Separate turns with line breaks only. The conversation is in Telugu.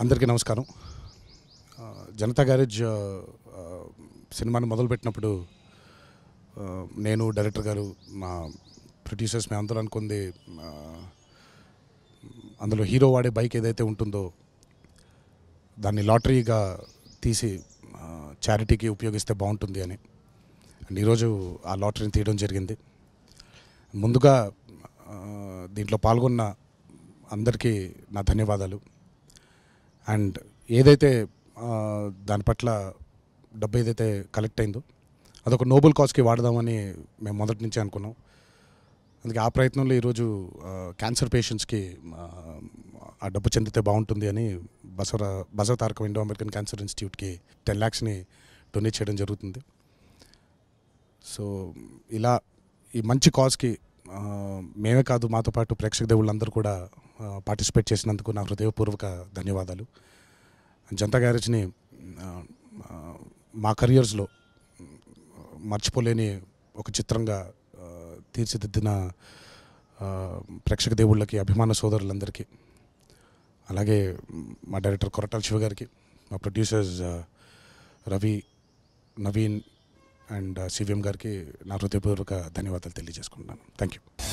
అందరికీ నమస్కారం ఆ, జనతా గ్యారేజ్ ఆ, ఆ, సినిమాని మొదలుపెట్టినప్పుడు ఆ, నేను డైరెక్టర్ గారు మా ప్రొడ్యూసర్స్ మేము అందరూ అనుకుంది ఆ, అందులో హీరో వాడే బైక్ ఏదైతే ఉంటుందో దాన్ని లాటరీగా తీసి చారిటీకి ఉపయోగిస్తే బాగుంటుంది అని అండ్ ఈరోజు ఆ లాటరీని తీయడం జరిగింది ముందుగా ఆ, దీంట్లో పాల్గొన్న అందరికీ నా ధన్యవాదాలు అండ్ ఏదైతే ఆ, దాని పట్ల డబ్బు ఏదైతే కలెక్ట్ అయిందో అదొక నోబెల్ కాజ్కి వాడదామని మేము మొదటి నుంచే అనుకున్నాం అందుకే ఆ ప్రయత్నంలో ఈరోజు ఆ, క్యాన్సర్ పేషెంట్స్కి ఆ, ఆ డబ్బు చెందితే బాగుంటుంది అని బసవర Basava Taraka Indo American cancer ఇన్స్టిట్యూట్కి టెన్ ల్యాక్స్ని డొనేట్ చేయడం జరుగుతుంది సో ఇలా ఈ మంచి కాజ్కి ఆ, మేమే కాదు మాతో పాటు ప్రేక్షక దేవుళ్ళందరూ కూడా పార్టిసిపేట్ చేసినందుకు నా హృదయపూర్వక ధన్యవాదాలు జనతా గ్యారేజ్ని ఆ, ఆ, మా కెరియర్స్లో మర్చిపోలేని ఒక చిత్రంగా ఆ, తీర్చిదిద్దిన ఆ, ప్రేక్షక దేవుళ్ళకి అభిమాన సోదరులందరికీ అలాగే మా డైరెక్టర్ కొరటాల శివ గారికి మా ప్రొడ్యూసర్స్ ఆ, రవి నవీన్ అండ్ సివిఎం గారికి నా హృదయపూర్వక ధన్యవాదాలు తెలియజేసుకుంటున్నాను థ్యాంక్ యూ